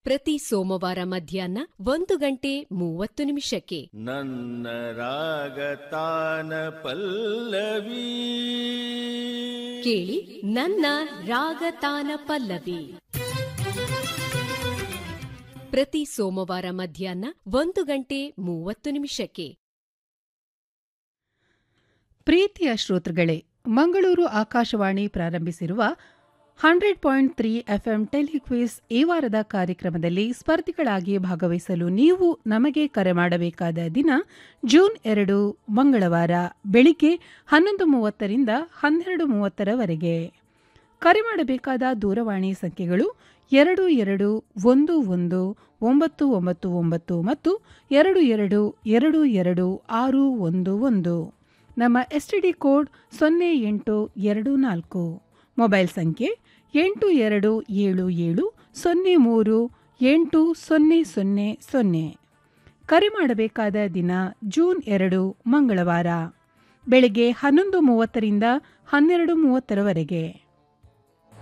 ಪ್ರತಿ ಸೋಮವಾರ ಮಧ್ಯಾಹ್ನ ಒಂದು ಗಂಟೆ ಮೂವತ್ತು ನಿಮಿಷಕ್ಕೆ ನನ್ನ ರಾಗತಾನ ಪಲ್ಲವಿ ಕೇಳಿ ನನ್ನ ರಾಗತಾನ ಪಲ್ಲವಿ ಪ್ರತಿ ಸೋಮವಾರ ಮಧ್ಯಾಹ್ನ ಒಂದು ಗಂಟೆ ಮೂವತ್ತು ನಿಮಿಷಕ್ಕೆ ಪ್ರೀತಿಯ ಶ್ರೋತೃಗಳೇ ಮಂಗಳೂರು ಆಕಾಶವಾಣಿ ಪ್ರಾರಂಭಿಸಿರುವ hundred point three FM telequiz ಈ ವಾರದ ಕಾರ್ಯಕ್ರಮದಲ್ಲಿ ಸ್ಪರ್ಧಿಗಳಾಗಿ ಭಾಗವಹಿಸಲು ನೀವು ನಮಗೆ ಕರೆ ಮಾಡಬೇಕಾದ ದಿನ ಜೂನ್ ಎರಡು ಮಂಗಳವಾರ ಬೆಳಿಗ್ಗೆ ಹನ್ನೊಂದು ಮೂವತ್ತರಿಂದ ಹನ್ನೆರಡು ಮೂವತ್ತರವರೆಗೆ ಕರೆ ಮಾಡಬೇಕಾದ ದೂರವಾಣಿ ಸಂಖ್ಯೆಗಳು ಎರಡು ಎರಡು ಒಂದು ಒಂದು ಒಂಬತ್ತು ಒಂಬತ್ತು ಒಂಬತ್ತು ಮತ್ತು ಎರಡು ಎರಡು ಎರಡು ಎರಡು ಆರು ಒಂದು ಒಂದು ನಮ್ಮ ಎಸ್ಟಿಡಿ ಕೋಡ್ ಸೊನ್ನೆ ಎಂಟು ಎರಡು ನಾಲ್ಕು ಮೊಬೈಲ್ ಸಂಖ್ಯೆ ಎಂಟು ಎರಡು ಏಳು ಏಳು ಸೊನ್ನೆ ಮೂರು ಎಂಟು ಸೊನ್ನೆ ಸೊನ್ನೆ ಸೊನ್ನೆ ಕರೆ ಮಾಡಬೇಕಾದ ದಿನ ಜೂನ್ ಎರಡು ಮಂಗಳವಾರ ಬೆಳಗ್ಗೆ ಹನ್ನೊಂದು ಮೂವತ್ತರಿಂದ ಹನ್ನೆರಡು ಮೂವತ್ತರವರೆಗೆ